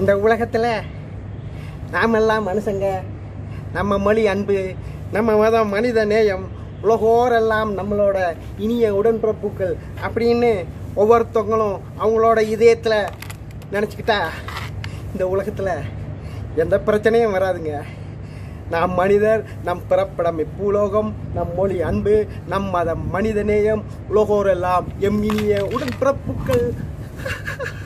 இந்த உலகத்தில் நாமெல்லாம் மனுஷங்க நம்ம மொழி அன்பு நம்ம மதம் மனித நேயம் உலகோரெல்லாம் நம்மளோட இனிய உடன்பிறப்புகள் அப்படின்னு ஒவ்வொருத்தவங்களும் அவங்களோட இதயத்தில் நினச்சிக்கிட்டா இந்த உலகத்தில் எந்த பிரச்சனையும் வராதுங்க நாம் மனிதர் நம் பிறப்பிடம் இப்பூலோகம் நம் மொழி அன்பு நம் மதம் மனித நேயம் உலகோரெல்லாம் எம் இனிய உடன்பிறப்புகள்